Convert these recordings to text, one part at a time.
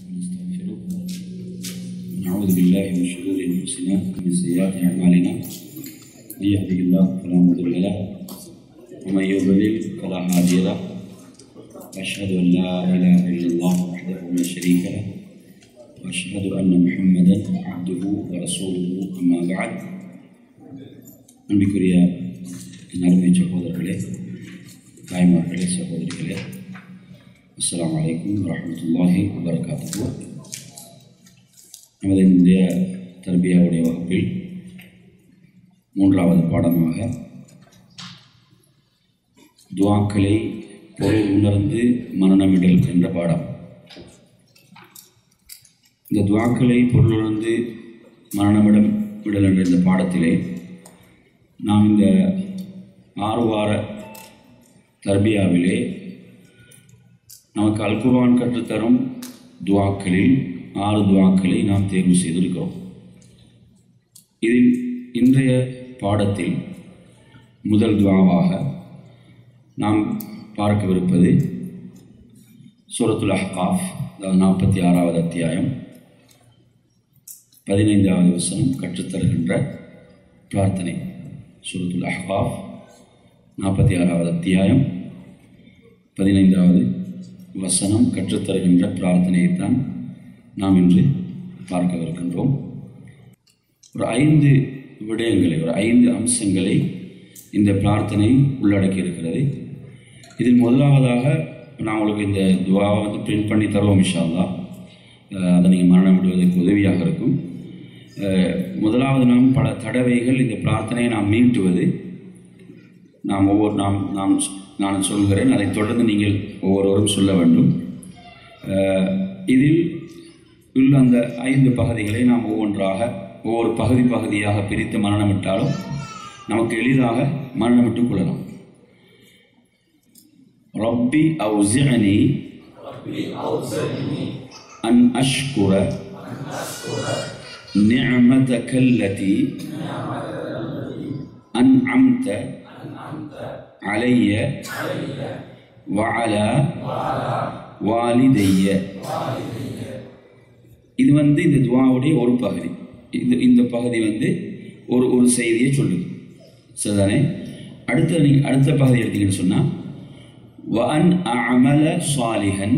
ونستغفره ونعوذ بالله من شرور انفسنا ومن سيئات اعمالنا من يهده الله فلا مضل له ومن يضلل فلا هادي له واشهد ان لا اله الا الله وحده لا شريك له واشهد ان محمدا عبده ورسوله اما بعد அன்பிற்குரிய என் அருமை சகோதரர்களே தாய்மார்களே சகோதரிகளே அஸ்ஸலாமு அலைக்கும் வரஹ்மத்துல்லாஹி வபரகாத்துஹு நமது இந்திய தர்பியாவுடைய வகுப்பில் மூன்றாவது பாடமாக துவாக்களை பொருள் உணர்ந்து மனநமிடல் என்ற பாடம் இந்த துவாக்களை பொருள் உணர்ந்து மரணமிடம் விடல் என்ற இந்த பாடத்திலே நாம் இந்த ஆறு வார தர்பியாவிலே நமக்கு அல்குர்ஆன் கற்றுத்தரும் துவாக்களில் ஆறு துவாக்களை நாம் தேர்வு செய்திருக்கிறோம் இதில் இன்றைய பாடத்தில் முதல் துவாவாக நாம் பார்க்கவிருப்பது சூரத்துல் அஹ்காஃப் அதாவது நாற்பத்தி ஆறாவது அத்தியாயம் பதினைந்தாவது வசனம் கற்றுத்தருகின்ற பிரார்த்தனை சூரத்துல் அஹ்காஃப் நாற்பத்தி ஆறாவது அத்தியாயம் பதினைந்தாவது வசனம் கற்றுத்தருகின்ற பிரார்த்தனையைத்தான் நாம் இன்று பார்க்கவிருக்கின்றோம் ஒரு ஐந்து விடயங்களை ஒரு ஐந்து அம்சங்களை இந்த பிரார்த்தனை உள்ளடக்கி இருக்கிறது இதில் முதலாவதாக நான் உங்களுக்கு இந்த துவாவை வந்து பிரிண்ட் பண்ணி தருவோம் இன்ஷா அல்லாஹ் அஹ் அதை நீங்கள் மரணம் விடுவதற்கு உதவியாக இருக்கும் அஹ் முதலாவது நாம் பல தடவைகள் இந்த பிரார்த்தனையை நாம் மீட்டுவது நாம் ஒவ்வொரு நாம் நாம் நான் சொல்கிறேன் அதைத் தொடர்ந்து நீங்கள் ஒவ்வொருவரும் சொல்ல வேண்டும் அஹ் இதில் உள்ள அந்த ஐந்து பகுதிகளை நாம் ஒவ்வொன்றாக ஒவ்வொரு பகுதி பகுதியாக பிரித்து மரணமிட்டாலும் நமக்கு எளிதாக மரணமிட்டுக் கொள்ளலாம் ரப்பி அவுசிஅனி அன் அஷ்குர நிஅமதக அல்லதி أنعمت علي وعلى والدي இது வந்து இந்த துவாவுடைய ஒரு பகுதி இந்த இந்த பகுதி வந்து ஒரு ஒரு செய்தியை சொல்லுது சரிதானே அடுத்த நீங்கள் அடுத்த பகுதி எடுத்தீங்கன்னு சொன்னால் வன் அமல சாலிஹன்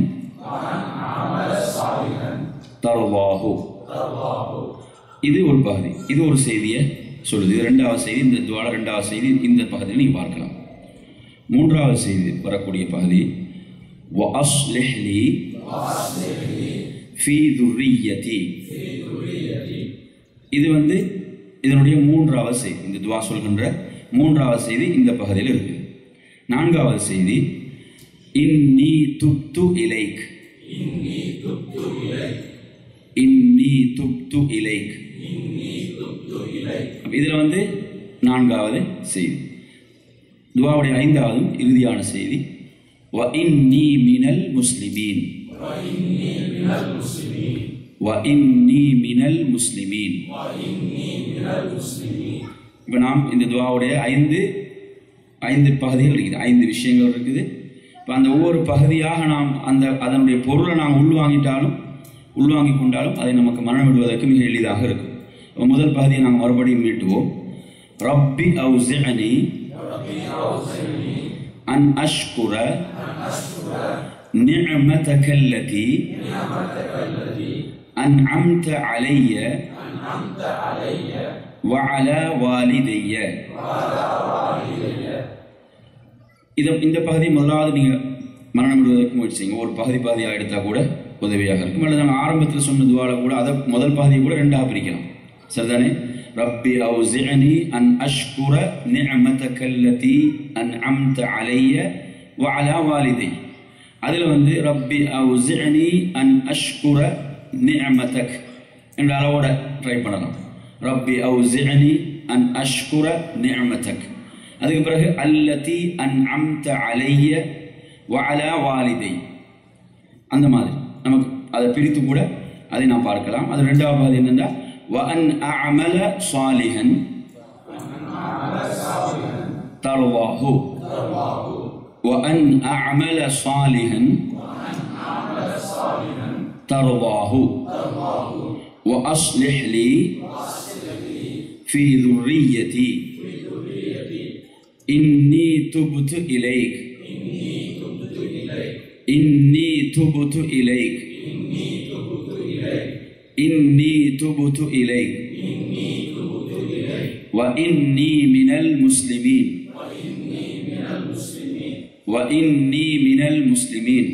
தர்வாஹு இது ஒரு பகுதி இது ஒரு செய்தியை சொல்லுது இது ரெண்டாவது செய்தி இந்த துவால ரெண்டாவது செய்தி இந்த பகுதியில் நீங்கள் பார்க்கலாம் மூன்றாவது செய்தி வரக்கூடிய பகுதி وَأَصْلِحْ لِي فِي ذُرِّيَّتِي இது வந்து இதனுடைய மூன்றாவது செய்தி இந்த துவா சொல்கின்ற மூன்றாவது செய்தி இந்த பகுதியில் இருக்குது நான்காவது செய்தி இன்னி துப்து இலைக் இன்னி துப்து இலைக் இதில் வந்து நான்காவது செய்தி துவாவுடைய ஐந்தாவதும் இறுதியான செய்தி வ இன்னி மினல் முஸ்லிமீன் வ இன்னி மினல் முஸ்லிமீன் இப்போ நாம் இந்த துவாவுடைய ஐந்து ஐந்து பகுதிகள் இருக்குது ஐந்து விஷயங்கள் இருக்குது இப்போ அந்த ஒவ்வொரு பகுதியாக நாம் அந்த அதனுடைய பொருளை நாம் உள்வாங்கிட்டாலும் உள்வாங்கி கொண்டாலும் அதை நமக்கு மரணம் விடுவதற்கு மிக எளிதாக இருக்கும் இப்போ முதல் பகுதியை நாம் மறுபடியும் மீட்டுவோம் ரப்பி அவுசிஅனி அன் அஷ்குர நிஅமதக அல்லதி أنعمت علي وعلى والدي இது இந்த பகுதி முதலாவது நீங்கள் மரணம் விடுவதற்கு முயற்சி செய்யுங்க ஒரு பகுதி பகுதியாக எடுத்தால் கூட உதவியாக இருக்கும் அல்லது நாங்கள் ஆரம்பத்தில் சொன்ன துவால கூட அதை முதல் பகுதியை கூட ரெண்டாக பிரிக்கலாம் சரிதானே ரப்பி அவுசிஅனி அன் அஷ்குர நிஅமதக அல்லதி அன்அம்த அலைய வஅலா வாலிதை அதில் வந்து ரப்பி அவுசிஅனி அன் அஷ்குர நிஅமதக் என்ற அளவோட ட்ரை பண்ணலாம் ரப்பி அவுசிஅனி அன் அஷ்குர நிஅமதக் அதுக்கு பிறகு அல்லதி அன்அம்த அலைய வஅலா வாலிதை அந்த மாதிரி நமக்கு அதை பிரித்து கூட அதை நாம் பார்க்கலாம் அது ரெண்டாவது பகுதி என்னென்னா وأن أعمل صالحا ترضاه وأن أعمل صالحا ترضاه وأصلح لي في ذريتي إني تبت إليك إني تبت إليك إني تبت إليك وإني من المسلمين وإني من المسلمين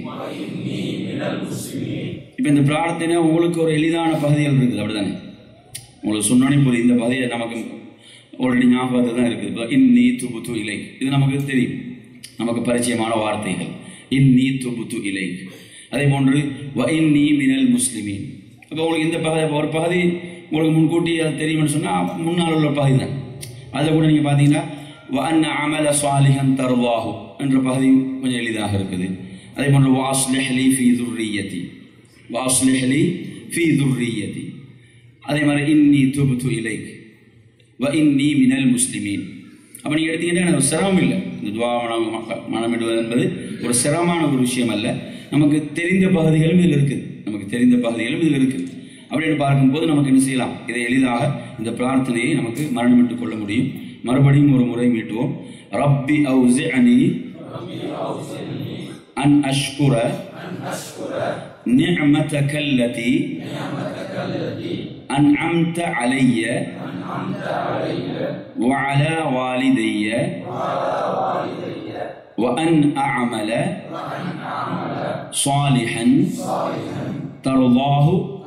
இப்போ இந்த பிரார்த்தனை உங்களுக்கு ஒரு எளிதான பகுதிகள் இருக்குது அப்படிதானே உங்களுக்கு சொன்னோன்னே புரியும் இந்த பகுதியை நமக்கு ஆல்ரெடி ஞாபகத்தில் தான் இருக்குது இப்போ இன்னி துபுத்து இலை இது நமக்கு தெரியும் நமக்கு பரிச்சயமான வார்த்தைகள் இன்னி துபுத்து இலை அதே போன்று வ இன்னி மினல் முஸ்லிமீன் அப்போ உங்களுக்கு இந்த பகுதி ஒரு பகுதி உங்களுக்கு முன்கூட்டி அது தெரியும்னு சொன்னால் முன்னால் உள்ள பகுதி தான் அதில் கூட நீங்கள் பார்த்தீங்கன்னா வ அன்ன அமல சாலிஹன் தருவாஹு என்ற பகுதி கொஞ்சம் எளிதாக இருக்குது அதே போன்று வாஸ்லஹ்லி ஃபி துர்ரியத்தி வாஸ்லஹ்லி ஃபி துர்ரியத்தி அதே மாதிரி இன்னி துபுத்து இலைக் வ இன்னி மினல் முஸ்லிமீன் அப்போ நீங்கள் எடுத்தீங்கன்னா எனக்கு ஒரு சிரமம் இல்லை இந்த துவா மனம் மனமிடுவது என்பது ஒரு சிரமமான ஒரு விஷயம் அல்ல நமக்கு தெரிந்த பகுதிகளும் இதில் இருக்குது நமக்கு தெரிந்த பகுதிகளும் இதில் இருக்குது அப்படின்னு பார்க்கும்போது நமக்கு என்ன செய்யலாம் இதை எளிதாக இந்த பிரார்த்தனையை நமக்கு மரணமிட்டுக் கொள்ள முடியும் மறுபடியும் ஒரு முறை மீட்டுவோம் ரப்பி அவுசி அனி அன் அஷ்குர نعمتك التي أنعمت علي وعلى والدي وأن أعمل صالحا ترضاه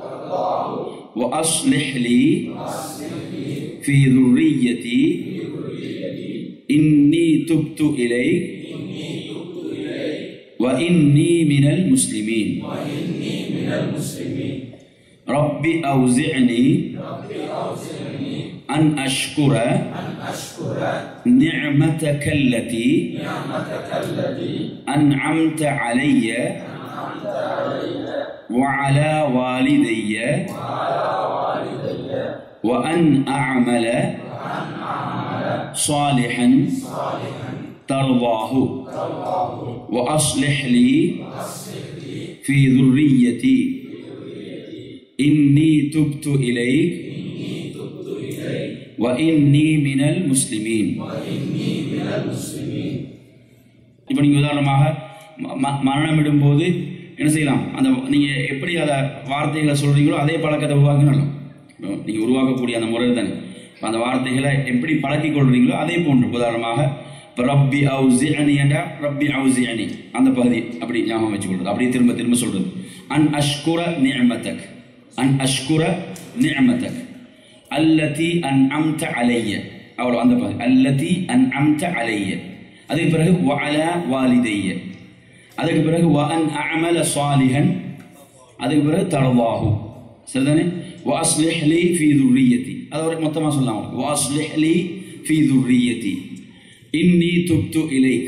وأصلح لي في ذريتي إني تبت إليك وإني من المسلمين رب أوزعني أن أشكر نعمتك التي أنعمت علي وعلى والدي وأن أعمل صالحا ترضاه وأصلح لي في ذريتي إني تبت إليك وإني من المسلمين இப்போ நீங்கள் உதாரணமாக ம- ம- மரணமிடும் போது என்ன செய்யலாம் அந்த நீங்கள் எப்படி அதை வார்த்தைகளை சொல்கிறீங்களோ அதே பழக்கத்தை உருவாக்கணும் நீங்கள் உருவாக்கக்கூடிய அந்த முறை தானே இப்ப அந்த வார்த்தைகளை எப்படி பழக்கிக் கொள்றீங்களோ அதே போன்று உதாரணமாக இப்போ ரப்பி அவுசி அணி என்றா ரப்பி அவுசி அணி அந்த பகுதி அப்படி ஞாபகம் வச்சுக்கொள்றது அப்படியே திரும்ப திரும்ப சொல்றது அன் அஷ்குர நிஅமதக் அன் அஷ்குர நிஅமதக் அல்லதி அன் அம்த அலைய அவ்வளோ அந்த பகுதி அல்லதி அன் அம்த அலைய அதுக்கு பிறகு வஅல வாலிதைய அதுக்கு பிறகு வ அன் அமல சாலிஹன் அதுக்கு பிறகு தரவாஹு சரிதானே வாஸ்லிஹ் லி ஃபீ துர்ரியதி அது ஒரு மொத்தமாக சொல்லலாம் உங்களுக்கு வாஸ்லிஹ் லி ஃபீ துர்ரியதி இன்னி துப்து இலைக்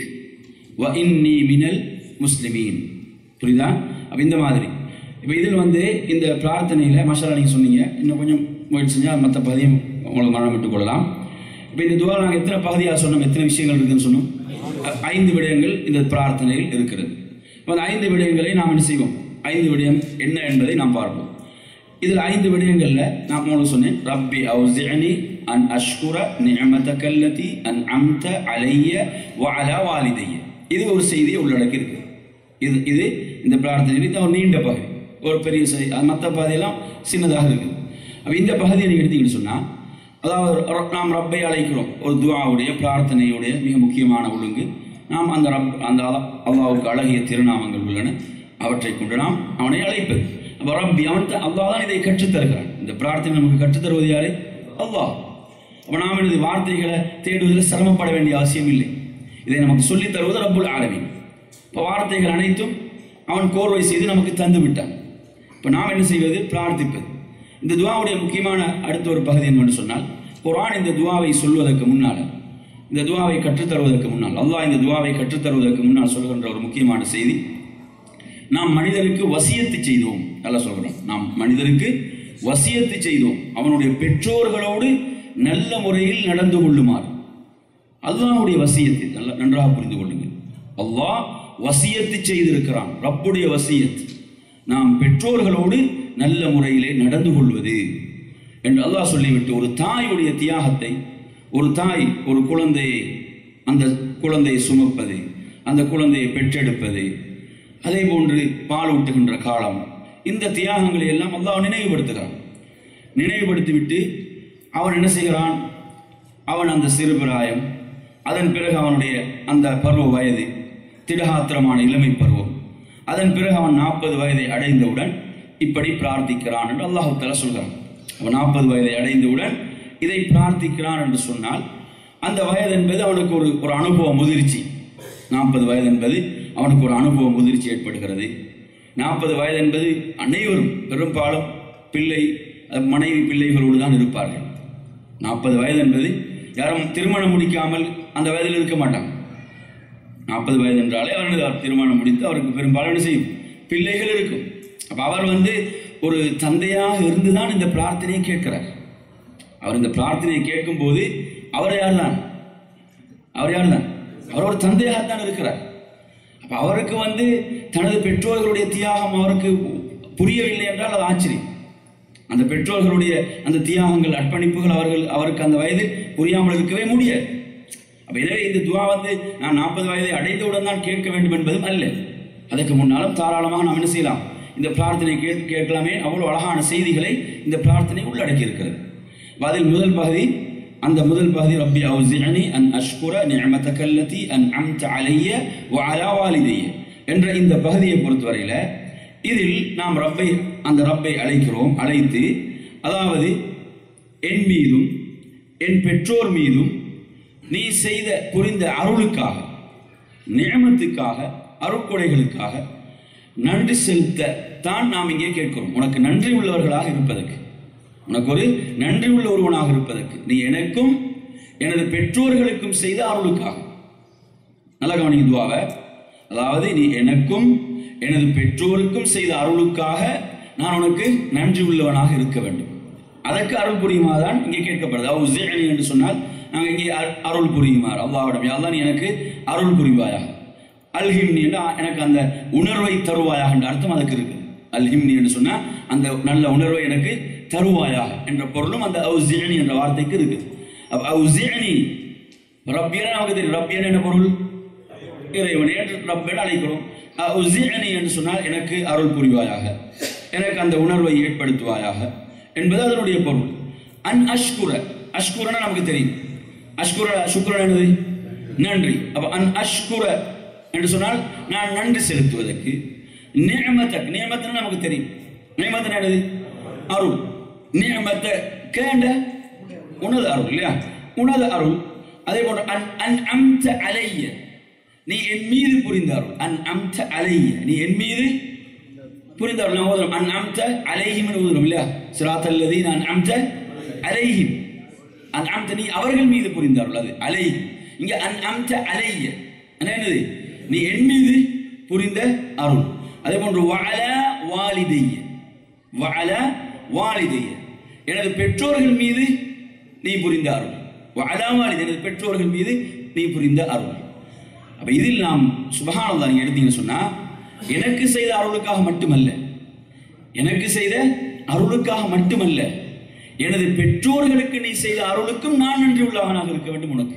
வ இன்னி மினல் முஸ்லிமீன் புரியுதா அப்போ இந்த மாதிரி இப்போ இதில் வந்து இந்த பிரார்த்தனையில் மசாலா நீங்கள் சொன்னீங்க இன்னும் கொஞ்சம் முயற்சி செஞ்சால் மற்ற பகுதியும் உங்களுக்கு மனம் விட்டுக் கொள்ளலாம் இப்போ இந்த துவா நாங்கள் எத்தனை பகுதியாக சொன்னோம் எத்தனை விஷயங்கள் இருக்குன்னு சொன்னோம் அ- ஐந்து விடயங்கள் இந்த பிரார்த்தனையில் இருக்கிறது இப்போ அந்த ஐந்து விடயங்களை நாம் என்ன செய்வோம் ஐந்து விடயம் என்ன என்பதை நாம் பார்ப்போம் இதில் ஐந்து விடயங்கள்ல நான் உங்களுக்கு சொன்னேன் ரப்பி அவுசிஅனி அன் அஷ்குர நிஅமதக அல்லதி அன் அம்த அலைய வ அலா வாலிதைய இது ஒரு செய்தியை உள்ளடக்கி இருக்கு இது இது இந்த பிரார்த்தனை இது ஒரு நீண்ட பகுதி ஒரு பெரிய செய்தி அது மற்ற பகுதியெல்லாம் சின்னதாக இருக்குது அப்போ இந்த பகுதியை நீங்கள் எடுத்தீங்கன்னு சொன்னால் அதாவது ர- நாம் ரப்பை அழைக்கிறோம் ஒரு துஆவுடைய பிரார்த்தனையுடைய மிக முக்கியமான ஒழுங்கு நாம் அந்த ரப் அந்த அல்லா- அல்லாஹ்வுக்கு அழகிய திருநாமங்கள் உள்ளன அவற்றை கொண்டு நாம் அவனை அழைப்பது அப்போ ரப்பி அவன் தான் அல்லாஹ் தான் இதை கற்றுத் தருகிறான் இந்த பிரார்த்தனை நமக்கு கற்றுத் தருவது யாரு அல்லாஹ் அப்போ நாம் எனது வார்த்தைகளை தேடுவதில் சிரமப்பட வேண்டிய அவசியம் இல்லை இதை நமக்கு சொல்லித் தருவது ரப்புல் ஆலமீன் இப்போ வார்த்தைகள் அனைத்தும் அவன் கோர்வை செய்து நமக்கு தந்து விட்டான் இப்போ நாம் என்ன செய்வது பிரார்த்திப்பது இந்த துவாவுடைய முக்கியமான அடுத்த ஒரு பகுதி என்னவென்று சொன்னால் குர்ஆன் இந்த துவாவை சொல்வதற்கு முன்னால் இந்த துவாவை கற்றுத்தருவதற்கு முன்னால் அல்லாஹ் இந்த துவாவை கற்றுத்தருவதற்கு முன்னால் சொல்கின்ற ஒரு முக்கியமான செய்தி நாம் மனிதருக்கு வசியத்து செய்தோம் நல்லா சொல்கிறோம் நாம் மனிதருக்கு வசியத்து செய்தோம் அவனுடைய பெற்றோர்களோடு நல்ல முறையில் நடந்து கொள்ளுமாறு அல்லாஹ்வுடைய வசியத்து நல்லா நன்றாக புரிந்து கொள்ளுங்கள் அல்லாஹ் வசியத்து செய்திருக்கிறான் ரப்புடைய வசியத் நாம் பெற்றோர்களோடு நல்ல முறையிலே நடந்து கொள்வது என்று அல்லாஹ் சொல்லிவிட்டு ஒரு தாயுடைய தியாகத்தை ஒரு தாய் ஒரு குழந்தையை அந்த குழந்தையை சுமப்பது அந்த குழந்தையை பெற்றெடுப்பது அதே போன்று பால் ஊட்டுகின்ற காலம் இந்த தியாகங்களை எல்லாம் அல்லாஹ் நினைவுபடுத்துகிறான் நினைவுபடுத்திவிட்டு அவன் என்ன செய்கிறான் அவன் அந்த சிறுபிராயம் அதன் பிறகு அவனுடைய அந்த பருவ வயது திடகாத்திரமான இளமை பருவம் அதன் பிறகு அவன் நாற்பது வயதை அடைந்தவுடன் இப்படி பிரார்த்திக்கிறான் என்று அல்லாஹு தஆலா சொல்கிறான் அவன் நாற்பது வயதை அடைந்தவுடன் இதை பிரார்த்திக்கிறான் என்று சொன்னால் அந்த வயது என்பது அவனுக்கு ஒரு ஒரு அனுபவ முதிர்ச்சி நாற்பது வயது என்பது அவனுக்கு ஒரு அனுபவ முதிர்ச்சி ஏற்படுகிறது நாற்பது வயது என்பது அனைவரும் பெரும்பாலும் பிள்ளை அஹ், மனைவி பிள்ளைகளோடு தான் இருப்பார்கள் நாற்பது வயது என்பது யாரும் திருமணம் முடிக்காமல் அந்த வயதில் இருக்க மாட்டாங்க நாற்பது வயது என்றாலே அவர்கள் அவர் திருமணம் முடித்து அவருக்கு பெரும்பாலும் என்ன செய்யும் பிள்ளைகள் இருக்கும் அப்ப அவர் வந்து ஒரு தந்தையாக இருந்துதான் இந்த பிரார்த்தனையை கேட்கிறார் அவர் இந்த பிரார்த்தனையை கேட்கும் போது அவர் யார்தான் அவர் யார்தான் அவர் ஒரு தந்தையாகத்தான் இருக்கிறார் அப்ப அவருக்கு வந்து தனது பெற்றோர்களுடைய தியாகம் அவருக்கு புரியவில்லை என்றால் அது ஆச்சரியம் அந்த பெற்றோர்களுடைய அந்த தியாகங்கள் அர்ப்பணிப்புகள் அவர்கள் அவருக்கு அந்த வயதில் புரியாமல் இருக்கவே முடியாது அப்ப எனவே இந்த துவா வந்து நான் நாற்பது வயதை அடைந்தவுடன் தான் கேட்க வேண்டும் என்பதும் அல்ல அதற்கு முன்னாலும் தாராளமாக நாம் என்ன செய்யலாம் இந்த பிரார்த்தனை கேட் கேட்கலாமே அவ்வளவு அழகான செய்திகளை இந்த பிரார்த்தனை உள்ளடக்கி இருக்கிறது அப்ப அதில் முதல் பகுதி அந்த முதல் பகுதி ரப்பி அவுசிஅனி அன் அஷ்குர நிஅமதக அல்லதி அன் அம்த அலைய வ அலா வாலிதைய என்ற இந்த பகுதியை பொறுத்தவரையில இதில் நாம் ரப்பை அந்த ரப்பை அழைக்கிறோம் அழைத்து அதாவது என் மீதும் என் பெற்றோர் மீதும் நீ செய்த புரிந்த அருளுக்காக நியமத்துக்காக அருட்கொடைகளுக்காக நன்றி செலுத்த தான் நாம் இங்கே கேட்கிறோம் உனக்கு நன்றி உள்ளவர்களாக இருப்பதற்கு உனக்கு ஒரு நன்றி உள்ள ஒருவனாக இருப்பதற்கு நீ எனக்கும் எனது பெற்றோர்களுக்கும் செய்த அருளுக்காக நல்ல கவனிங்க துவாவை அதாவது நீ எனக்கும் எனது பெற்றோருக்கும் செய்த அருளுக்காக நான் உனக்கு நன்றி உள்ளவனாக இருக்க வேண்டும் அதற்கு அருள் புரியுமாதான் இங்கே கேட்கப்படுது அவ் உஸ்ஸிஅனி என்று சொன்னால் நாங்கள் இங்கே அரு- அருள் புரியுமாறு அல்லாவிடம் யாழ்தான் நீ எனக்கு அருள் புரிவாயாக அல்ஹிம்னி என்று எனக்கு அந்த உணர்வை தருவாயாக என்ற அர்த்தம் அதுக்கு இருக்கு அல்ஹிம்னி என்று சொன்னா அந்த நல்ல உணர்வை எனக்கு தருவாயாக என்ற பொருளும் அந்த அவுசியனி என்ற வார்த்தைக்கு இருக்குது அப்ப அவுசியனி ரப்பியன நமக்கு தெரியும் ரப்பியன் என்ன பொருள் இறைவனே என்று ரப்பென அழைக்கிறோம் உசிஅனி என்று சொன்னால் எனக்கு அருள் புரிவாயாக எனக்கு அந்த உணர்வை ஏற்படுத்துவாயாக என்பது அதனுடைய பொருள் அன் அஷ்குர அஷ்குரனா நமக்கு தெரியும் அஷ்குர சுக்குரன் என்னது நன்றி அப்ப அன் அஷ்குர என்று சொன்னால் நான் நன்றி செலுத்துவதற்கு நியமத்தக் நியமத்தன நமக்கு தெரியும் நியமத்தன என்னது அருள் நியமத்த கேண்ட உனது அருள் இல்லையா உனது அருள் அதே போன்று அன் அன் அம்த அலைய நீ என் மீது புரிந்த அருள் அன் அம்த அலைய நீ என் மீது புரிந்த அருள் நான் ஓதுறோம் அன் அம்த அலைஹிம் ஓதுறோம் இல்லையா சிராத் அல்லதி நான் அம்த அலைஹிம் அன் அம்த நீ அவர்கள் மீது புரிந்த அருள் அது அலை இங்க அன் அம்த அலைய என்ன என்னது நீ என் மீது புரிந்த அருள் அதே போன்று வஅல வாலிதைய வஅல வாலிதைய எனது பெற்றோர்கள் மீது நீ புரிந்த அருள் வஅலா வாலிதை எனது பெற்றோர்கள் மீது நீ புரிந்த அருள் அப்ப இதில் நாம் சுபஹானல்லாஹ் நீங்க எடுத்தீங்கன்னு சொன்னா எனக்கு செய்த அருளுக்காக மட்டுமல்ல எனக்கு செய்த அருளுக்காக மட்டுமல்ல எனது பெற்றோர்களுக்கு நீ செய்த அருளுக்கும் நான் நன்றி உள்ளவனாக இருக்க வேண்டும் உனக்கு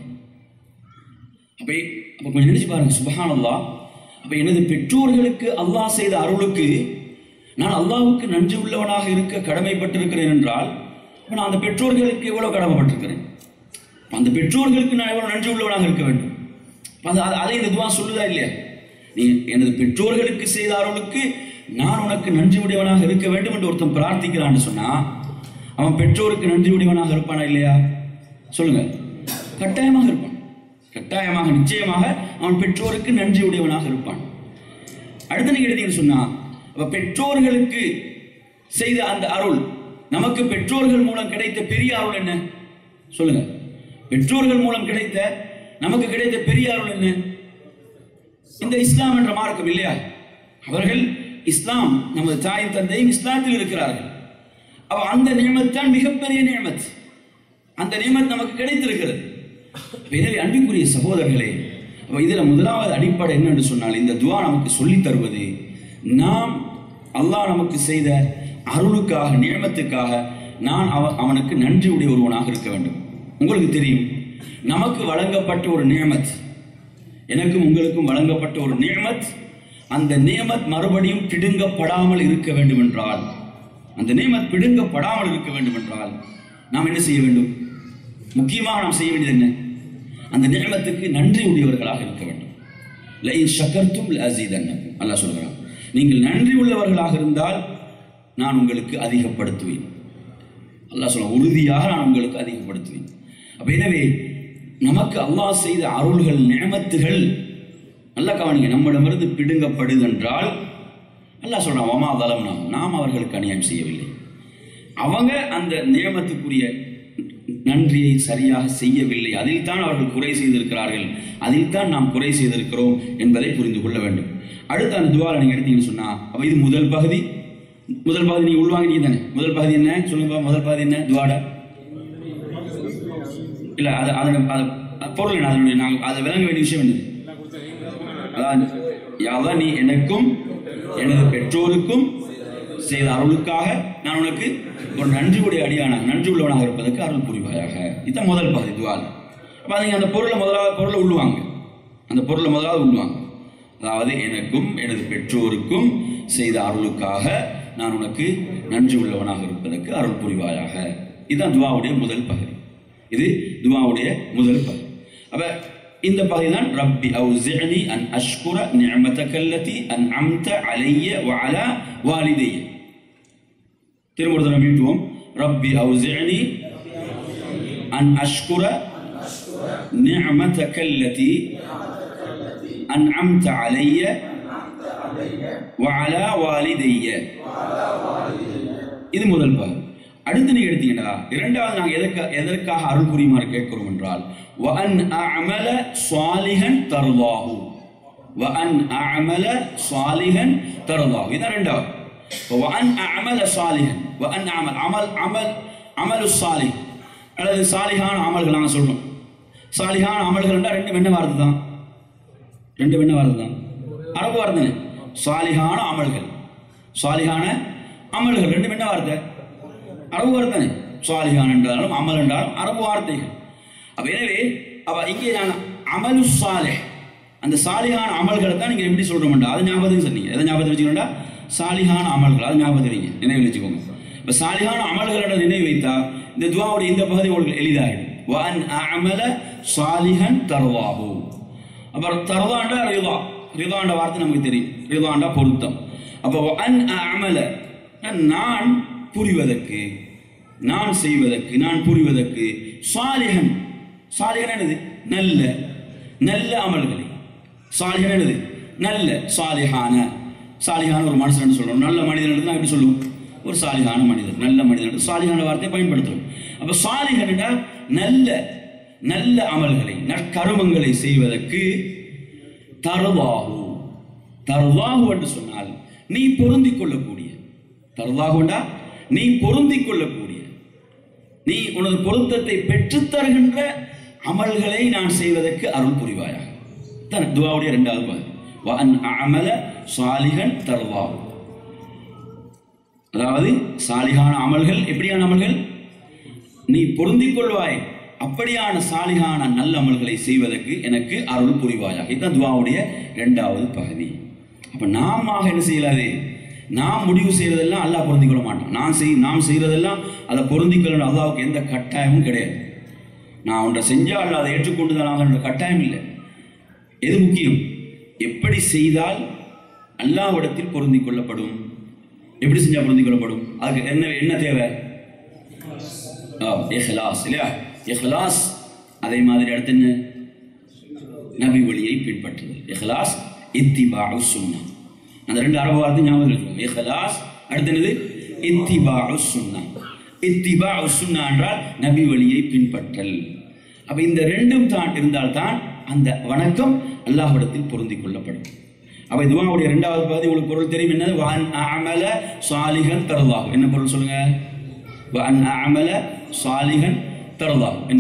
அப்ப அப்ப கொஞ்சம் நினைச்சு பாருங்க சுபஹானல்லாஹ் அப்ப எனது பெற்றோர்களுக்கு அல்லாஹ் செய்த அருளுக்கு நான் அல்லாஹ்வுக்கு நன்றி உள்ளவனாக இருக்க கடமைப்பட்டிருக்கிறேன் என்றால் அப்ப நான் அந்த பெற்றோர்களுக்கு எவ்வளவு கடமைப்பட்டிருக்கிறேன் அப்ப அந்த பெற்றோர்களுக்கு நான் எவ்வளவு நன்றி உள்ளவனாக இருக்க வேண்டும் அப்ப அது- அது- அதை இந்த துவா சொல்லுதா இல்லையா நீ எனது பெற்றோர்களுக்கு செய்த அருளுக்கு நான் உனக்கு நன்றி உடையவனாக இருக்க வேண்டும் என்று ஒருத்தன் பிரார்த்திக்கிறான்னு சொன்னா அவன் பெற்றோருக்கு நன்றி உடையவனாக இருப்பானா இல்லையா சொல்லுங்க கட்டாயமாக இருப்பான் கட்டாயமாக நிச்சயமாக அவன் பெற்றோருக்கு நன்றி உடையவனாக இருப்பான் அடுத்து நீங்க எடுத்தீங்கன்னு சொன்னா அப்ப பெற்றோர்களுக்கு செய்த அந்த அருள் நமக்கு பெற்றோர்கள் மூலம் கிடைத்த பெரிய அருள் என்ன சொல்லுங்க பெற்றோர்கள் மூலம் கிடைத்த நமக்கு கிடைத்த பெரிய அருள் என்ன இந்த இஸ்லாம் என்ற மார்க்கம் இல்லையா அவர்கள் இஸ்லாம் நமது தாய் தந்தையும் இஸ்லாத்தில் இருக்கிறார்கள் அப்ப அந்த நியமத் தான் மிகப்பெரிய நியமத் அந்த நியமத் நமக்கு கிடைத்திருக்கிறது அப்ப எனவே அன்பிற்குரிய சகோதரர்களே அப்ப இதுல முதலாவது அடிப்படை என்னன்னு சொன்னால் இந்த துவா நமக்கு சொல்லித் தருவது நாம் அல்லாஹ் நமக்கு செய்த அருளுக்காக நியமத்துக்காக நான் அவ அவனுக்கு நன்றி உடைய ஒருவனாக இருக்க வேண்டும் உங்களுக்கு தெரியும் நமக்கு வழங்கப்பட்ட ஒரு நியமத் எனக்கும் உங்களுக்கும் வழங்கப்பட்ட ஒரு நியமத் அந்த நியமத் மறுபடியும் பிடுங்கப்படாமல் இருக்க வேண்டும் என்றால் அந்த நியமத் பிடுங்கப்படாமல் இருக்க வேண்டும் என்றால் நாம் என்ன செய்ய வேண்டும் முக்கியமாக நாம் செய்ய வேண்டியது என்ன அந்த நியமத்துக்கு நன்றி உடையவர்களாக இருக்க வேண்டும் லைன் ஷக்கர்த்தும் அசீதன்னக்கும் அல்லாஹ் சொல்கிறான் நீங்கள் நன்றி உள்ளவர்களாக இருந்தால் நான் உங்களுக்கு அதிகப்படுத்துவேன் அல்லாஹ் சொல்ல உறுதியாக நான் உங்களுக்கு அதிகப்படுத்துவேன் அப்ப எனவே நமக்கு அல்லாஹ் செய்த அருள்கள் நியமத்துகள் நல்ல கவனிங்க நம்மிடமிருந்து பிடுங்கப்படுது என்றால் அல்லாஹ் சொல்றான் வமா தலம் நாம் நாம் அவர்களுக்கு அநியாயம் செய்யவில்லை அவங்க அந்த நியமத்துக்குரிய நன்றியை சரியாக செய்யவில்லை அதில் தான் அவர்கள் குறை செய்திருக்கிறார்கள் அதில் தான் நாம் குறை செய்திருக்கிறோம் என்பதை புரிந்து கொள்ள வேண்டும் அடுத்த அந்த துவாரை நீங்க எடுத்தீங்கன்னு சொன்னா அப்ப இது முதல் பகுதி முதல் பகுதி நீங்க உள்வாங்கினீங்க தானே முதல் பகுதி என்ன சொல்லுங்க பாப்போம், முதல் பகுதி என்ன துவாட இல்ல அது அதன் அது பொருள் என்ன அதனுடைய நாங்கள் அதை விளங்க வேண்டிய விஷயம் என்னது அதான் யாதான் நீ எனக்கும் எனது பெற்றோருக்கும் செய்த அருளுக்காக நான் உனக்கு ஒரு நன்றி உடைய அடியானாக நன்றி உள்ளவனாக இருப்பதற்கு அருள் புரிவாயாக இதுதான் முதல் பகுதி துவால் அப்ப நீங்க அந்த பொருளை முதலாவது பொருளை உள்ளுவாங்க அந்த பொருளை முதலாவது உள்ளுவாங்க அதாவது எனக்கும் எனது பெற்றோருக்கும் செய்த அருளுக்காக நான் உனக்கு நன்றி உள்ளவனாக இருப்பதற்கு அருள் புரிவாயாக இதுதான் துவாவுடைய முதல் பகுதி இது துவாவுடைய முதல் பகுதி அப்ப இந்த பகுதி தான் ரப்பி அவுசிஅனி அன் அஷ்குர நிஅமதக அல்லதி அன்அம்த அலைய வ அலா வாலிதைய திரும்ப ஒரு தடவை மீட்டுவோம் ரப்பி அவுசிஅனி அன் அஷ்குர நிஅமதக அல்லதி அன்அம்த அலைய வ அலா வாலிதைய இது முதல் பகுதி அடுத்து நீங்க எடுத்தீங்கன்னா இரண்டாவது நாங்க எதற்கா எதற்காக அருள் புரியுமாறு கேட்கிறோம் என்றால் وأن أعمل صالحا ترضاه وأن أعمل صالحا ترضاه إذا ரெண்டாவது وأن أعمل صالحا وأن أعمل عمل عمل عمل الصالح அல்லது சாலிகான அமல்கள் நாங்கள் சொல்றோம் சாலிகான அமல்கள் ரெண்டு என்ன வார்த்தை தான் ரெண்டு என்ன வார்த்தை தான் அரபு வார்த்தை சாலிகான அமல்கள் சாலிகான அமல்கள் ரெண்டு என்ன வார்த்தை அரபு வார்த்தை சாலிகான் என்றாலும் அமல் என்றாலும் அரபு வார்த்தைகள் அப்ப எனவே அவ இங்கே நான் அமலு சாலே அந்த சாலிகான அமல்களை தான் நீங்க எப்படி சொல்றோம்டா அதை ஞாபகம் சொன்னீங்க எதை ஞாபகத்தை வச்சுக்கணும்டா சாலிகான அமல்கள் அதை ஞாபகத்தை வைங்க நினைவில் வச்சுக்கோங்க இப்ப சாலிகான அமல்களோட நினைவு வைத்தா இந்த துவாவுடைய இந்த பகுதி உங்களுக்கு எளிதாகிடும் வன் அமல சாலிஹன் தருவாஹு அப்புறம் தருவாண்டா ரிதா ரிதாண்ட வார்த்தை நமக்கு தெரியும் ரிதாண்டா பொருத்தம் அப்போ அன் அமல நான் புரிவதற்கு நான் செய்வதற்கு நான் புரிவதற்கு சாலிகன் சாலிகன் என்னது நல்ல நல்ல அமல்களை சாலிகன் என்னது நல்ல சாலிகான சாலிகான ஒரு மனுஷன் சொல்றோம் நல்ல மனிதன் நான் எப்படி சொல்லுவோம் ஒரு சாலிகான மனிதர் நல்ல மனிதன் சாலிகான வார்த்தையை பயன்படுத்துறோம் அப்ப சாலிகன் என்றால் நல்ல நல்ல அமல்களை நற்கருமங்களை செய்வதற்கு தருவாகு தருவாகு என்று சொன்னால் நீ பொருந்திக் கொள்ளக்கூடிய தருவாகுண்டா நீ பொருந்திக் கொள்ளக்கூடிய நீ உனது பொருத்தத்தை பெற்றுத் தருகின்ற அமல்களை நான் செய்வதற்கு அருள் புரிவாயாக தான் துவாவுடைய இரண்டாவது பாகம் வஅன் அமல சாலிகன் தருவாகு அதாவது சாலிகான அமல்கள் எப்படியான அமல்கள் நீ பொருந்திக் கொள்வாய் அப்படியான சாலிகான நல்ல அமல்களை செய்வதற்கு எனக்கு அருள் புரிவாயாக இதுதான் துவாவுடைய இரண்டாவது பகுதி அப்ப நாம என்ன செய்யலாது நாம் முடிவு செய்யறதெல்லாம் அல்லாஹ் பொருந்திக் கொள்ள மாட்டான் நான் செய் நாம் செய்யறதெல்லாம் அதை பொருந்திக் கொள்ளணும் அல்லாவுக்கு எந்த கட்டாயமும் கிடையாது நான் ஒன்றை செஞ்சால் அல்ல அதை ஏற்றுக்கொண்டு தான் என்ற கட்டாயம் இல்லை எது முக்கியம் எப்படி செய்தால் அல்லாஹ்விடத்தில் பொருந்திக் கொள்ளப்படும் எப்படி செஞ்சா பொருந்திக் கொள்ளப்படும் அதுக்கு என்ன என்ன தேவை இஹ்லாஸ் இல்லையா இஹ்லாஸ் அதே மாதிரி அடுத்து என்ன நபி வழியை பின்பற்றுதல் இஹ்லாஸ் இத்திபாஉ சுன்னா அந்த ரெண்டு அரபு வார்த்தை ஞாபகம் இருக்கும் இஹ்லாஸ் அடுத்து என்னது இத்திபாஉ சுன்னா இத்திபாஉ சுன்னா என்றால் நபி வழியை பின்பற்றல் அப்ப இந்த ரெண்டும் தான் இருந்தால் தான் அந்த வணக்கம் அல்லாஹ்விடத்தில் பொருந்திக் கொள்ளப்படும் அப்ப துவாவுடைய இரண்டாவது பகுதி உங்களுக்கு பொருள் தெரியும் என்னது வான் அமல சாலிகன் தருவாகும் என்ன பொருள் சொல்லுங்க வான் அமல சாலிகன் தருவாகும் என்ன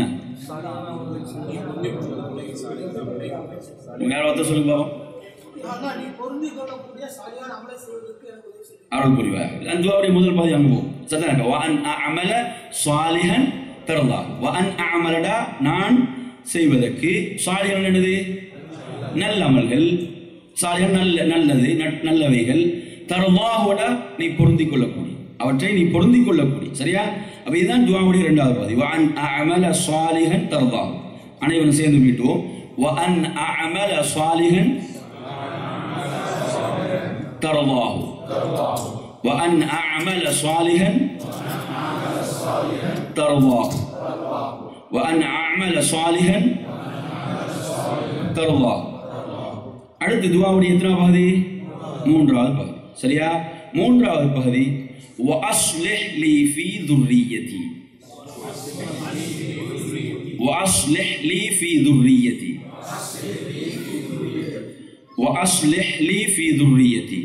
வேற ஒருத்தர் சொல்லுங்க பாவம் அண்ணா, நீ பொருந்திக் கொள்ளக்கூடிய சரியான அமலை செய்வதற்கு எனக்கு உதவி செய்யுங்க அருள் புரிவாயாக அந்த துவாவுடைய முதல் பகுதி அங்கே போகும் சத்தனாக்க வஅன் அமல சாலிஹன் தரலா வஅன் அமலடா நான் செய்வதற்கு சாலிஹன் என்னது நல்ல அமல்கள் சாலிஹன் நல்ல நல்லது நட்- நல்லவைகள் தரலாஹோட நீ பொருந்திக் கொள்ளக்கூடிய அவற்றை நீ பொருந்திக் கொள்ளக்கூடிய சரியா அப்ப இதுதான் துவாவுடைய இரண்டாவது பகுதி வஅன் அமல சாலிஹன் தரலா அனைவரும் சேர்ந்து மீட்டுவோம் வஅன் அமல சாலிஹன் ترضاه وأن أعمل صالحا ترضاه وأن أعمل صالحا ترضاه அடுத்து துவாவுடைய எத்தனை பகுதி மூன்றாவது பகுதி சரியா மூன்றாவது பகுதி وأصلح لي في ذريتي وأصلح لي في ذريتي وأصلح لي في ذريتي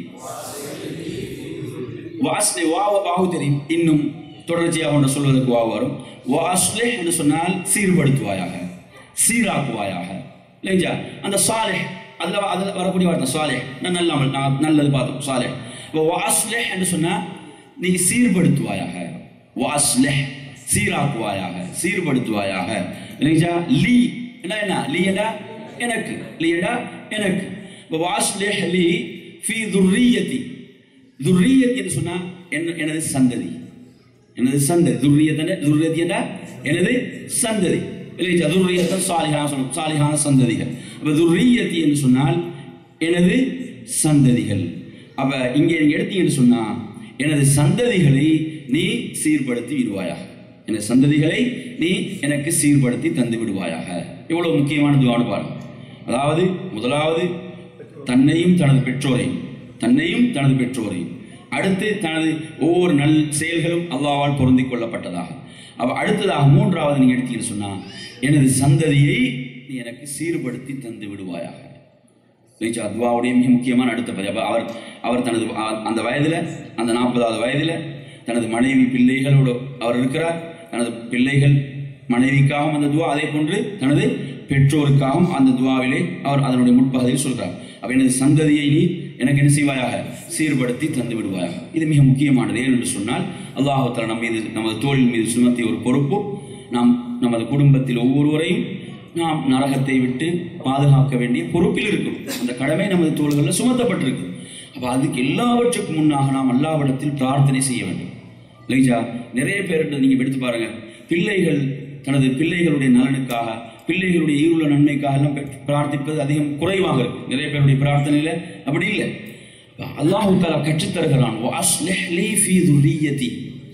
வாஸ்லி வாவ வாவு தெரியும் இன்னும் தொடர்ச்சியாக ஒன்று சொல்வதற்கு வாவு வரும் வாஸ்லே என்று சொன்னால் சீர்படுத்துவாயாக சீராக்குவாயாக இல்லைங்களா அந்த சாலே அதில் அதில் வரக்கூடிய வார்த்தை சாலே நான் நல்ல நான் நல்லது பார்த்தோம் சாலே இப்போ வாஸ்லே என்று சொன்னால் நீ சீர்படுத்துவாயாக வாஸ்லே சீராக்குவாயாக சீர்படுத்துவாயாக இல்லைங்களா லீ என்ன என்ன லீ என்ன எனக்கு லீ என்ன எனக்கு இப்போ வாஸ்லே லீ ஃபி துர்ரியத்தி துர்ரியத் என்று சொன்னா என்ன எனது சந்ததி எனது சந்ததி துர்ரியத் துர்ரியத் என்ற எனது சந்ததி இல்லையா துர்ரியத்தன் சாலிகான சொல்லணும் சாலிகான சந்ததிகள் அப்ப துர்ரியத்தி என்று சொன்னால் எனது சந்ததிகள் அப்ப இங்கே நீங்க எடுத்தீங்கன்னு சொன்னா எனது சந்ததிகளை நீ சீர்படுத்தி விடுவாயாக எனது சந்ததிகளை நீ எனக்கு சீர்படுத்தி தந்து விடுவாயாக இவ்வளவு முக்கியமான துவான்னு பாருங்க அதாவது முதலாவது தன்னையும் தனது பெற்றோரையும் தன்னையும் தனது பெற்றோரையும் அடுத்து தனது ஒவ்வொரு நல் செயல்களும் அல்லாவால் பொருந்திக் கொள்ளப்பட்டதாக அப்ப அடுத்ததாக மூன்றாவது நீங்க எடுத்தீங்கன்னு சொன்னா எனது சந்ததியை நீ எனக்கு சீர்படுத்தி தந்து விடுவாயாக ரைச்சா துவாவுடைய மிக முக்கியமான அடுத்த பதி அப்ப அவர் அவர் தனது அ- அந்த வயதுல அந்த நாற்பதாவது வயதுல தனது மனைவி பிள்ளைகளோடு அவர் இருக்கிறார் தனது பிள்ளைகள் மனைவிக்காகவும் அந்த துவா அதே போன்று தனது பெற்றோருக்காகவும் அந்த துவாவிலே அவர் அதனுடைய முற்பகுதியில் சொல்கிறார் அப்ப எனது சந்ததியை நீ எனக்கு என்ன செய்வாயாக சீர்படுத்தி தந்து விடுவாயாக இது மிக முக்கியமானது ஏன் என்று சொன்னால் அல்லாஹால நம் மீது நமது தோளின் மீது சுமத்திய ஒரு பொறுப்பு நாம் நமது குடும்பத்தில் ஒவ்வொருவரையும் நாம் நரகத்தை விட்டு பாதுகாக்க வேண்டிய பொறுப்பில் இருக்கும் அந்த கடமை நமது தோள்களில் சுமத்தப்பட்டிருக்கு அப்ப அதுக்கு எல்லாவற்றுக்கும் முன்னாக நாம் அல்லாவிடத்தில் பிரார்த்தனை செய்ய வேண்டும் லைஜா நிறைய பேர்கிட்ட நீங்க எடுத்து பாருங்க பிள்ளைகள் தனது பிள்ளைகளுடைய நலனுக்காக பிள்ளைகளுடைய ஈருள்ள நன்மைக்காக எல்லாம் பெ- பிரார்த்திப்பது அதிகம் குறைவாக இருக்கு நிறைய பேருடைய பிரார்த்தனையில அப்படி இல்லை அல்லாஹு தாலா கற்றுத் தருகிறான் "வஅஸ்லிஹ் லீ ஃபீ துர்ரியத்தி."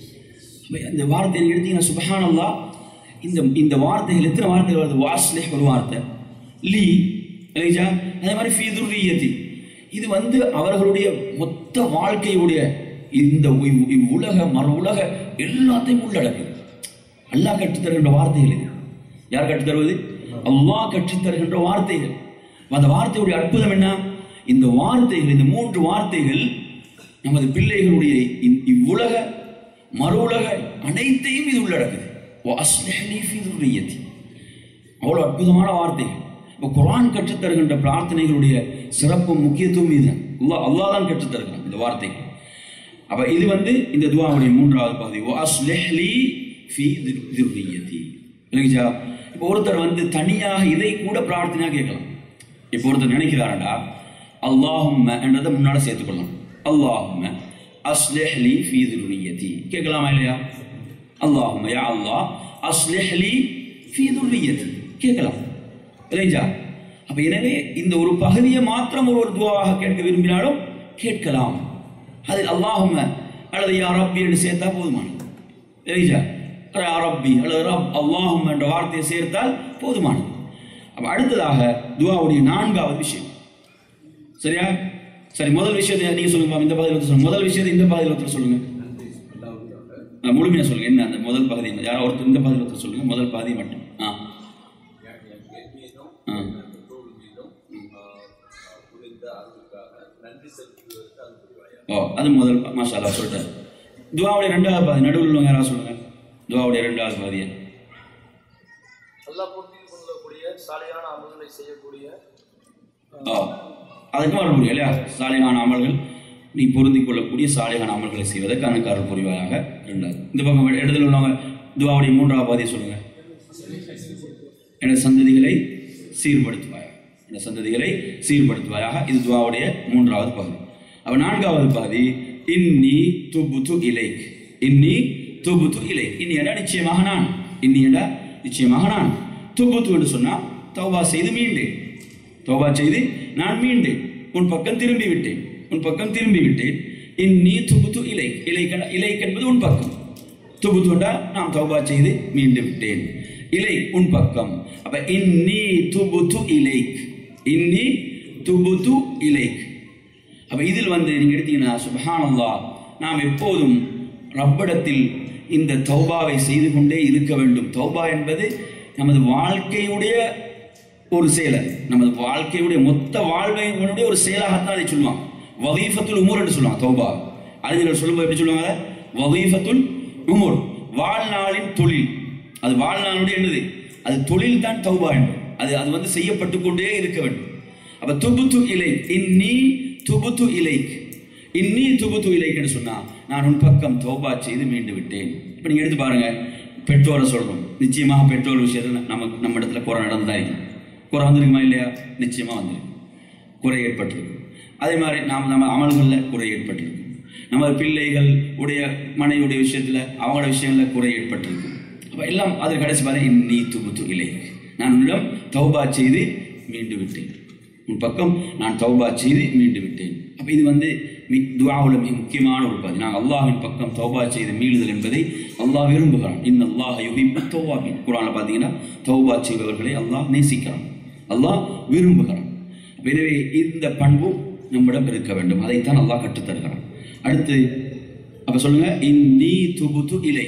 அப்ப அந்த வார்த்தையை நீங்க எடுத்தீங்கன்னா சுபஹானல்லாஹ் இந்த இந்த வார்த்தைகள் எத்தனை வார்த்தைகள் வருது வாஸ்லிஹ் ஒரு வார்த்தை லீ இல்லையா அதே மாதிரி ஃபீ துர்ரியத்தி இது வந்து அவர்களுடைய மொத்த வாழ்க்கையுடைய இந்த இவ்- இவ்வுலக மறு உலக எல்லாத்தையும் உள்ளடக்குது அல்லாஹ் கற்றுத் தருகின்ற வார்த்தைகள் இது யார் கற்றுத் தருவது அல்லாஹ் கற்றுத் தருகின்ற வார்த்தைகள் அந்த வார்த்தையுடைய அற்புதம் என்ன இந்த வார்த்தைகள் இந்த மூன்று வார்த்தைகள் நமது பிள்ளைகளுடைய இந்- இவ்வுலக மறு உலக அனைத்தையும் இது உள்ளடக்குது وَأَصْلِحْ لِي فِي ذُرِّيَّتِي. அவ்வளவு அற்புதமான வார்த்தைகள் இப்போ குர்ஆன் கற்றுத் தருகின்ற பிரார்த்தனைகளுடைய சிறப்பு முக்கியத்துவம் இது அல்லாஹ் அல்லாஹ் தான் கற்றுத் தருகிறான் இந்த வார்த்தைகள் அப்ப இது வந்து இந்த துவாவுடைய மூன்றாவது பகுதி وَأَصْلِحْ لِي فِي ذُرِّيَّتِي. இல்லைங்களா இப்போ ஒருத்தர் வந்து தனியாக இதை கூட பிரார்த்தனையா கேட்கலாம் இப்போ ஒருத்தர் நினைக்கிறாரடா அல்லாஹும்ம என்றதை முன்னால சேர்த்துக்கொள்ளலாம் அல்லாஹும்ம அஸ்லிஹ் லி ஃபீ ذُرِّيَّتِي கேட்கலாமா இல்லையா அல்லாஹும்ம யா அல்லாஹ் அஸ்லிஹ் லி ஃபீ ذُرِّيَّتِي கேட்கலாம் இல்லைங்களா அப்ப எனவே இந்த ஒரு பகுதியை மாத்திரம் ஒரு ஒரு துவாவாக கேட்க விரும்பினாலும் கேட்கலாம் அதில் அல்லாஹும்ம அல்லது யா ரப்பி என்று சேர்த்தா போதுமானது இல்லைங்களா யா ரப்பி அல்லது ரப் அல்லாஹும் என்ற வார்த்தையை சேர்த்தால் போதுமானது அப்ப அடுத்ததாக துவாவுடைய நான்காவது விஷயம் சரியா சரி முதல் விஷயத்தை நீங்க சொல்லுங்க பாப்போம். இந்த பகுதியில் ஒருத்தர் சொல்லுங்க முதல் விஷயத்தை இந்த பகுதியில் ஒருத்தர் சொல்லுங்க ஆ, முழுமையா சொல்லுங்க என்ன அந்த முதல் பகுதி என்ன யாரோ ஒருத்தர் இந்த பகுதியில் ஒருத்தர் சொல்லுங்க முதல் பகுதி மட்டும் ஆ ஆ ஓ அது முதல் மாஷா அல்லாஹ் சொல்லிட்டார் துவாவுடைய ரெண்டாவது பாதி நடுவில் உள்ளவங்க யாராவது சொல்லுங்க துவாவுடைய ரெண்டாவது பாதியை அல்லாஹ் பொருந்திக் கொள்ளக்கூடிய சாலையான அமல்களை செய்யக்கூடிய ஓ அதுக்கு மறுபடியும் இல்லையா சாலிகான அமல்கள் நீ பொருந்திக் கொள்ளக்கூடிய சாலையான அமல்களை செய்வதற்கு அனுக்காரல் புரிவாயாக இருந்தார் இந்த பக்கம் இடத்துல உள்ளவங்க துவாவுடைய மூன்றாவது பாதியை சொல்லுங்க எனது சந்ததிகளை சீர்படுத்துவாயாக எனது சந்ததிகளை சீர்படுத்துவாயாக இது துவாவுடைய மூன்றாவது பகுதி அப்ப நான்காவது பகுதி இன்னி துபுது இலைக் இன்னி துபுது இலைக் இன்னி எடா நிச்சயமாக நான் இன்னி எடா நிச்சயமாக நான் துபுத்து என்று சொன்னா தௌபா செய்து மீண்டேன் தௌபா செய்து நான் மீண்டேன் உன் பக்கம் திரும்பி விட்டேன் உன் பக்கம் திரும்பி விட்டேன் இன்னி துபுத்து இலை இலை இலை என்பது உன் பக்கம் துபுத்துண்டா நாம் தௌபா செய்து மீண்டு விட்டேன் இலை உன் பக்கம் அப்ப இன்னி துபுத்து இலைக் இன்னி துபுத்து இலைக் அப்ப இதில் வந்து நீங்க எடுத்தீங்கன்னா சுபஹானல்லாஹ் நாம் எப்போதும் ரப்பிடத்தில் இந்த தௌபாவை செய்து கொண்டே இருக்க வேண்டும் தௌபா என்பது நமது வாழ்க்கையுடைய ஒரு செயல் அது. நமது வாழ்க்கையுடைய மொத்த வாழ்வையினுடைய ஒரு செயலாகத்தான் அதை சொல்லுவாங்க வதீஃபத்துல் உமூர் என்று சொல்லுவாங்க தௌபா அறிஞர்கள் சொல்லும்போது எப்படி சொல்லுவாங்க வதீஃபத்துல் உமூர் வாழ்நாளின் தொழில் அது வாழ்நாளுடைய என்னது அது தொழில் தான் தௌபா என்பது அது அது வந்து செய்யப்பட்டு கொண்டே இருக்க வேண்டும் அப்ப துபுத்து இலை இன்னி துபுத்து இலைக் இன்னி துபுத்து இலைக் என்று சொன்னா நான் உன் பக்கம் தௌபா செய்து மீண்டு விட்டேன் இப்ப நீங்க எடுத்து பாருங்க பெற்றோரை சொல்றோம் நிச்சயமாக பெற்றோர் விஷயத்துல நமக்கு நம்ம இடத்துல குறை நடந்ததா இருக்கும் குறை வந்திருக்குமா இல்லையா நிச்சயமா வந்திருக்கு குறை ஏற்பட்டிருக்கு அதே மாதிரி நாம் நம்ம அமல்களில் குறை ஏற்பட்டிருக்கு நம்ம பிள்ளைகள் உடைய மனைவியுடைய விஷயத்துல அவங்களோட விஷயங்கள்ல குறை ஏற்பட்டிருக்கு அப்ப எல்லாம் அது கடைசி பாரு நீ துபுத்து இலை நான் உன்னிடம் தௌபா செய்து மீண்டு விட்டேன் உன் பக்கம் நான் தௌபா செய்து மீண்டு விட்டேன் அப்ப இது வந்து மி துவாவுல மிக முக்கியமான ஒரு பகுதி நாங்கள் அல்லாஹ்வின் பக்கம் தௌபா செய்து மீளுதல் என்பதை அல்லாஹ் விரும்புகிறான் இன்ன அல்லாஹ் யுஹிப்பு தௌவாபின் குரானில் பார்த்தீங்கன்னா தௌபா செய்பவர்களை அல்லாஹ் நேசிக்கிறான் அல்லாஹ் விரும்புகிறான் அப்ப எனவே இந்த பண்பு நம்மிடம் இருக்க வேண்டும் அதைத்தான் அல்லாஹ் கற்றுத் தருகிறான் அடுத்து அப்ப சொல்லுங்க இன்னி துபுத்து இலை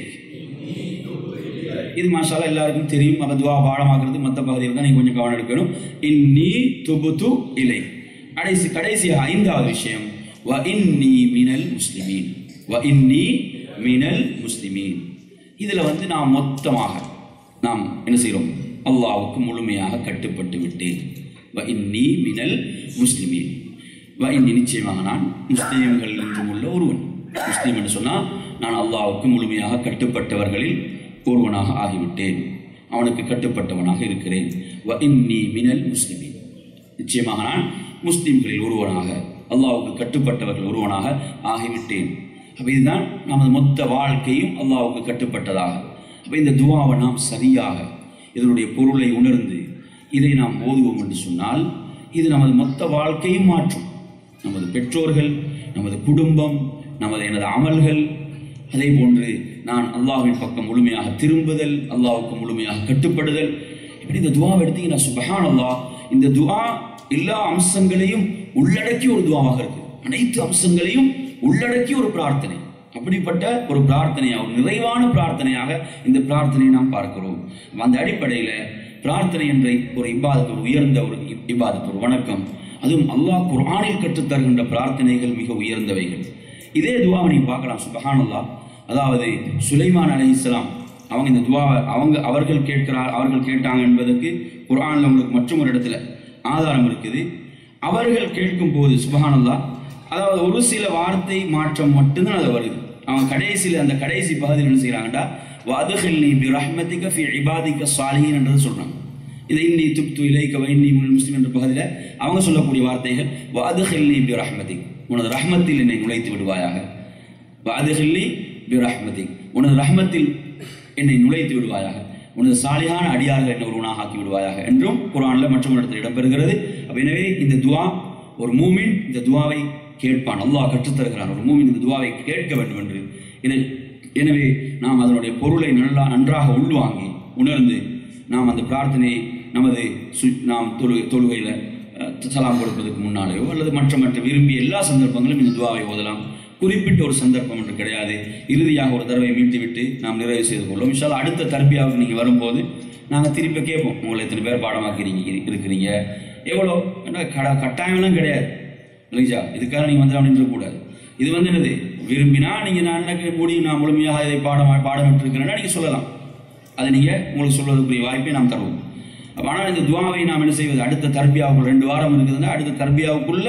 இது மாஷாலா எல்லாருக்கும் தெரியும் அப்ப துவா பாடமாக்குறது மற்ற பகுதியில் தான் நீங்க கொஞ்சம் கவனம் எடுக்கணும் இன்னி துபுத்து இலை கடைசி கடைசியாக ஐந்தாவது விஷயம் வ இன்னி மினல் முஸ்லிமீன் வ இன்னி மினல் முஸ்லிமீன் இதுல வந்து நாம் மொத்தமாக நாம் என்ன செய்கிறோம் அல்லாஹ்வுக்கு முழுமையாக கட்டுப்பட்டு விட்டேன் வ இன்னி மினல் முஸ்லிமீன் வ இன்னி நிச்சயமாக நான் முஸ்லிம்கள் என்றும் உள்ள ஒருவன் முஸ்லீம் என்று சொன்னால் நான் அல்லாஹ்வுக்கு முழுமையாக கட்டுப்பட்டவர்களில் ஒருவனாக ஆகிவிட்டேன் அவனுக்கு கட்டுப்பட்டவனாக இருக்கிறேன் வ இன்னி மினல் முஸ்லிமீன் நிச்சயமாக நான் முஸ்லிம்களில் ஒருவனாக அல்லாஹ்வுக்கு கட்டுப்பட்டவர்கள் ஒருவனாக ஆகிவிட்டேன் அப்ப இதுதான் நமது மொத்த வாழ்க்கையும் அல்லாஹ்வுக்கு கட்டுப்பட்டதாக அப்ப இந்த துவாவை நாம் சரியாக இதனுடைய பொருளை உணர்ந்து இதை நாம் ஓதுவோம் என்று சொன்னால் இது நமது மொத்த வாழ்க்கையும் மாற்றும் நமது பெற்றோர்கள் நமது குடும்பம் நமது எனது அமல்கள் அதே போன்று நான் அல்லாஹ்வின் பக்கம் முழுமையாக திரும்புதல் அல்லாஹ்வுக்கு முழுமையாக கட்டுப்படுதல் இப்படி இந்த துவாவை எடுத்தீங்கன்னா சுபஹான் அல்லாஹ் இந்த துவா எல்லா அம்சங்களையும் உள்ளடக்கிய ஒரு துவாவாக இருக்கு அனைத்து அம்சங்களையும் உள்ளடக்கிய ஒரு பிரார்த்தனை அப்படிப்பட்ட ஒரு பிரார்த்தனையாக ஒரு நிறைவான பிரார்த்தனையாக இந்த பிரார்த்தனையை நாம் பார்க்கிறோம் அந்த அடிப்படையில் பிரார்த்தனை என்ற ஒரு இபாதத் ஒரு உயர்ந்த ஒரு இ- இபாதத் ஒரு வணக்கம் அதுவும் அல்லாஹ் குர்ஆனில் கற்றுத் தருகின்ற பிரார்த்தனைகள் மிக உயர்ந்தவைகள் இதே துவாவை நீங்க பார்க்கலாம் சுபஹானல்லாஹ் அதாவது சுலைமான் அலைஹிஸ்ஸலாம் அவங்க இந்த துவாவை அவங்க அவர்கள் கேட்கிறார் அவர்கள் கேட்டாங்க என்பதற்கு குர்ஆன்ல உங்களுக்கு மற்றும் ஒரு இடத்துல ஆதாரம் இருக்குது அவர்கள் கேட்கும் போது சுபஹானல்லாஹ் அதாவது ஒரு சில வார்த்தை மாற்றம் மட்டும்தான் அது வருது அவங்க கடைசியில் அந்த கடைசி பகுதியில் என்ன செய்கிறாங்கடா வதுஹில்னி பி ரஹ்மதிக ஃபி இபாதிக சாலிஹின் என்றது சொல்றாங்க இதை இன்னி துப்து இலைக்க வைன்னி முல் முஸ்லிம் என்ற பகுதியில் அவங்க சொல்லக்கூடிய வார்த்தைகள் வதுஹில்னி பி ரஹ்மதிக் உனது ரஹ்மத்தில் என்னை நுழைத்து விடுவாயாக வதுஹில்லி பி ரஹ்மதிக் உனது ரஹ்மத்தில் என்னை நுழைத்து விடுவாயாக உனது சாலியான அடியார்கள் என்னை ஒருவனாக ஆக்கி விடுவாயாக என்றும் குர்ஆன்ல மற்றும் ஒரு இடத்தில் இடம்பெறுகிறது அப்ப எனவே இந்த துவா ஒரு மூமின் இந்த துவாவை கேட்பான் அல்லாஹ் கற்றுத் தருகிறான் ஒரு மூமின் இந்த துவாவை கேட்க வேண்டும் என்று என- எனவே நாம் அதனுடைய பொருளை நல்லா நன்றாக உள்வாங்கி உணர்ந்து நாம் அந்த பிரார்த்தனையை நமது சு- நாம் தொழு தொழுகையில் சலாம் கொடுப்பதற்கு முன்னாலேயோ அல்லது மற்ற மற்ற விரும்பிய எல்லா சந்தர்ப்பங்களும் இந்த துவாவை ஓதலாம் குறிப்பிட்ட ஒரு சந்தர்ப்பம் என்று கிடையாது இறுதியாக ஒரு தடவை மீட்டுவிட்டு நாம் நிறைவு செய்து கொள்வோம் இன்ஷால்லா அடுத்த தர்பியாவுக்கு நீங்கள் வரும்போது நாங்கள் திருப்பி கேட்போம் உங்களை எத்தனை பேர் பாடமாக்கிறீங்க இரு- இருக்கிறீங்க எவ்வளோ ஏன்னா கட கட்டாயம்லாம் கிடையாது இல்லைங்களா இதுக்காக நீங்கள் வந்து அப்படின்னு இருக்கக்கூடாது இது வந்து என்னது விரும்பினா நீங்கள் நான் எனக்கு முடியும் நான் முழுமையாக இதை பாடம் பாடமிட்டு இருக்கிறேன்னா நீங்கள் சொல்லலாம் அதை நீங்கள் உங்களுக்கு சொல்வதற்குரிய வாய்ப்பை நாம் தருவோம் அப்ப ஆனால் இந்த துவாவை நாம் என்ன செய்வது அடுத்த தர்பியாவுக்குள் ரெண்டு வாரம் இருக்குதுன்னா அடுத்த தர்பியாவுக்குள்ள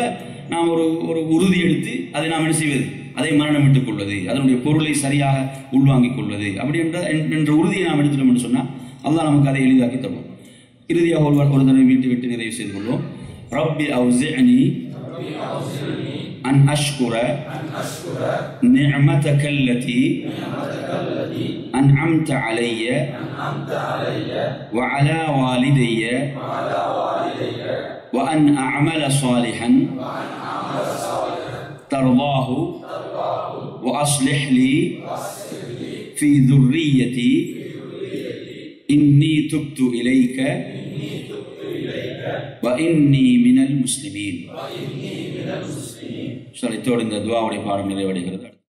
நாம் ஒரு ஒரு உறுதி எடுத்து அதை நாம் என்ன செய்வது அதை மரணமிட்டுக் கொள்வது அதனுடைய பொருளை சரியாக உள்வாங்கிக் கொள்வது அப்படி என்ற என்ற உறுதியை நாம் எடுத்துட்டோம் என்று சொன்னால் அல்லாஹ் நமக்கு அதை எளிதாக்கி தருவோம் இறுதியாக ஒருவர் ஒரு தடவை வீட்டு விட்டு நிறைவு செய்து கொள்வோம் ரப்பி அவுசிஅனி அன் அஷ்குர நிஅமதக அல்லதி أنعمت علي وعلى والدي وأن أعمل صالحا ترضاه وأصلح لي في ذريتي إني تبت إليك وإني من المسلمين சொல்லி இந்த துவாவுடைய பாடம் நிறைவடைகிறது